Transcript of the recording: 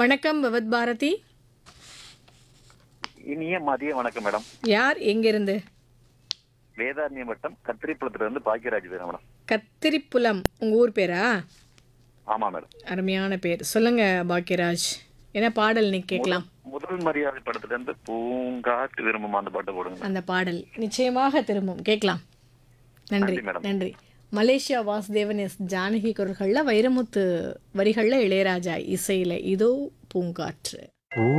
வணக்கம் பவத் பாரதி இனிய மதிய வணக்கம் மேடம் யார் எங்கிருந்து வேதாரண்யம் வட்டம் கத்திரிப்புலத்துல இருந்து பாக்கியராஜ் பேர் மேடம் கத்திரிப்புலம் உங்கள் ஊர் பேரா ஆமா மேடம் அருமையான பேர் சொல்லுங்க பாக்கியராஜ் என்ன பாடல் நீ கேட்கலாம் முதல் மரியாதை படத்துல இருந்து பூங்காட்டு விரும்பும் அந்த பாட்டு போடுங்க அந்த பாடல் நிச்சயமாக திரும்பும் கேட்கலாம் நன்றி நன்றி, மேடம். நன்றி மலேசியா வாசுதேவன் எஸ் ஜானகி குரல்களில் வைரமுத்து வரிகளில் இளையராஜா இசையில் இதோ பூங்காற்று பூ